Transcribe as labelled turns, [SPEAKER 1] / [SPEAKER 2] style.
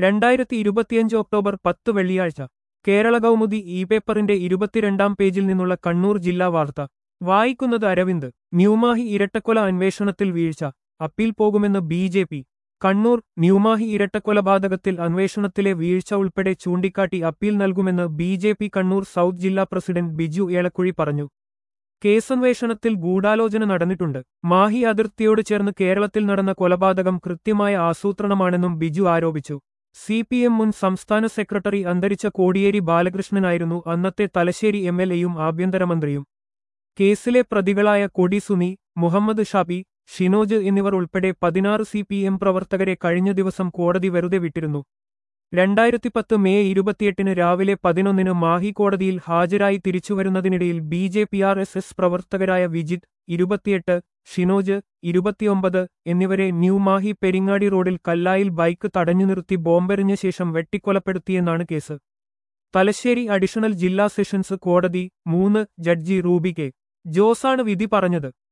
[SPEAKER 1] രണ്ടായിരത്തി ഇരുപത്തിയഞ്ച് ഒക്ടോബർ പത്ത് വെള്ളിയാഴ്ച കേരള കൗമുദി ഇ പേപ്പറിന്റെ ഇരുപത്തിരണ്ടാം പേജിൽ നിന്നുള്ള കണ്ണൂർ ജില്ലാ വാർത്ത വായിക്കുന്നത് അരവിന്ദ് ന്യൂമാഹി ഇരട്ടക്കൊല അന്വേഷണത്തിൽ വീഴ്ച അപ്പീൽ പോകുമെന്ന് B J P Kannur New Mahe ഇരട്ടക്കൊലപാതകത്തിൽ അന്വേഷണത്തിലെ വീഴ്ച ഉൾപ്പെടെ ചൂണ്ടിക്കാട്ടി അപ്പീൽ നൽകുമെന്ന് B J P Kannur south ജില്ലാ പ്രസിഡന്റ് ബിജു ഏളക്കുഴി പറഞ്ഞു കേസന്വേഷണത്തിൽ ഗൂഢാലോചന നടന്നിട്ടുണ്ട് മാഹി അതിർത്തിയോട് ചേർന്ന് കേരളത്തിൽ നടന്ന കൊലപാതകം കൃത്യമായ ആസൂത്രണമാണെന്നും ബിജു ആരോപിച്ചു സി പി എം മുൻ സംസ്ഥാന സെക്രട്ടറി അന്തരിച്ച കോടിയേരി ബാലകൃഷ്ണനായിരുന്നു അന്നത്തെ തലശ്ശേരി എം എൽ എയും ആഭ്യന്തരമന്ത്രിയും കേസിലെ പ്രതികളായ കൊടി സുനി മുഹമ്മദ് ഷാബി ഷിനോജ് എന്നിവർ ഉൾപ്പെടെ പതിനാറ് സി പി എം പ്രവർത്തകരെ കഴിഞ്ഞ ദിവസം കോടതി വെറുതെ വിട്ടിരുന്നു രണ്ടായിരത്തി പത്ത് മെയ് ഇരുപത്തിയെട്ടിന് രാവിലെ പതിനൊന്നിന് മാഹി കോടതിയിൽ ഹാജരായി തിരിച്ചുവരുന്നതിനിടയിൽ B J P R S S പ്രവർത്തകരായ വിജിത് ഇരുപത്തിയെട്ട് ഷിനോജ് ഇരുപത്തിയൊമ്പത് എന്നിവരെ ന്യൂ മാഹി പെരിങ്ങാടി റോഡിൽ കല്ലായിൽ ബൈക്ക് തടഞ്ഞു നിർത്തി ബോംബെറിഞ്ഞ ശേഷം വെട്ടിക്കൊലപ്പെടുത്തിയെന്നാണ് കേസ് തലശ്ശേരി അഡീഷണൽ ജില്ലാ സെഷൻസ് കോടതി മൂന്ന് ജഡ്ജി റൂബി കെ ജോസാണ് വിധി പറഞ്ഞത്